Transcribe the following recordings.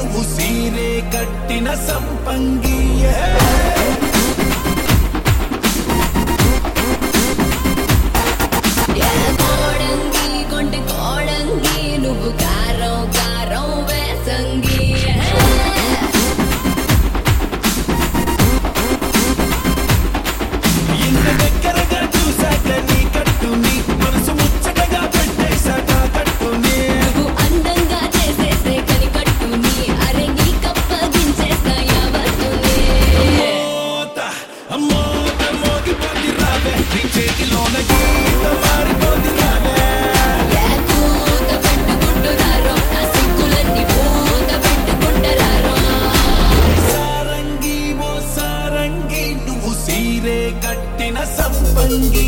నువ్వు సీరే కట్టిన సంపంగి ఏ కోడంగి కొంటె కోడంగి నువ్వు కారం కారం వేసంగి ఇంత దగ్గరగా చూశాక నీ కట్టుని మనసు ముచ్చటగా పెట్టేశాక కట్టుని నువ్వు అందంగా చేసేసే కనికట్టుని అరే నీ కప్పగించేస్తా యావత్తుని మోత మోత మోగిపోతి రావే నీ చేతిలోన గీత మారిపోతి రావే ఏ కూత పెట్టుకుంటున్నారో నా సిగ్గులన్నీ పూత పెట్టుకుంటారో సారంగి ఓ సారంగి నువ్వు సీరే కట్టిన సంపంగి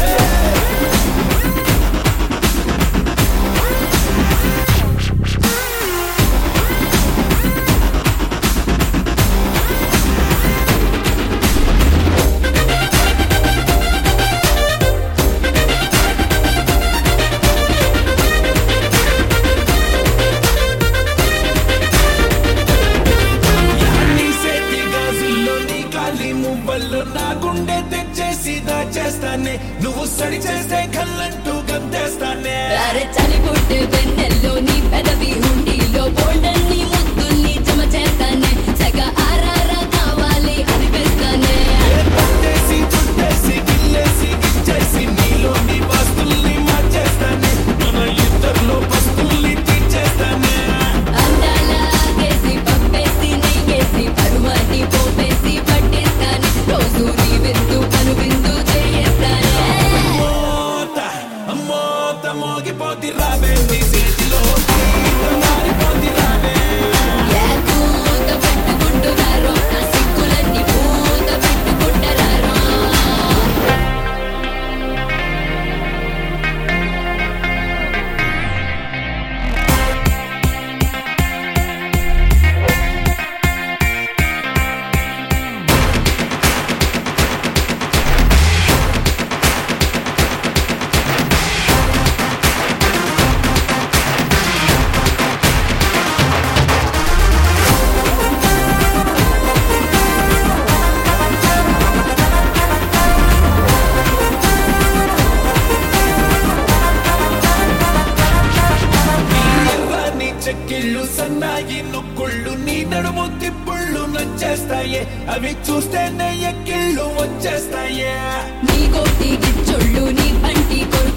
నీ సేతి గాజుల్లో నీ కాలి మువ్వల్లో నా గుండె తెచ్చేసి దాచేస్తానే నువ్వు సరి చేస్తే కళ్ళంటూ గంతేస్తానే అరే చలి పుట్టే వెన్నెల్లో నీ పెదవి హుండీలో బోల్డన్ని ముద్దుల్ని జమ చేస్తానే సగ ఆరారా కావాలి అనిపిస్తానే పట్టేసి చుట్టేసి గిల్లేసి గిచ్చేసి నీలో నీ వస్తుల్ని మార్చేస్తానే మన ఇద్దరిలో వస్తుల్ని తీర్చేస్తానే అందాలాగేసి పంపేసి నెయ్యేసి పరువాన్ని పోపేసి పట్టేస్తాను రోజు నీ విందు కను విందు చేయేస్తానే మోత మోత మోగిపోతి రావే నీ చేతిలో గీత మారిపోతి రావే ఏ కూత పెట్టుకుంటున్నారో నా సిగ్గులన్నీ పూత పెట్టుకుంటారో ఎర్రని చెక్కిళ్ళు సన్నాయి నొక్కుళ్ళు నీ నడుము తిప్పుళ్ళు నచ్చేస్తాయే అవి చూస్తేనే ఎక్కిళ్ళు వచ్చేస్తాయే నీ కోటి గిచ్చొళ్ళు నీ పంటి కొరు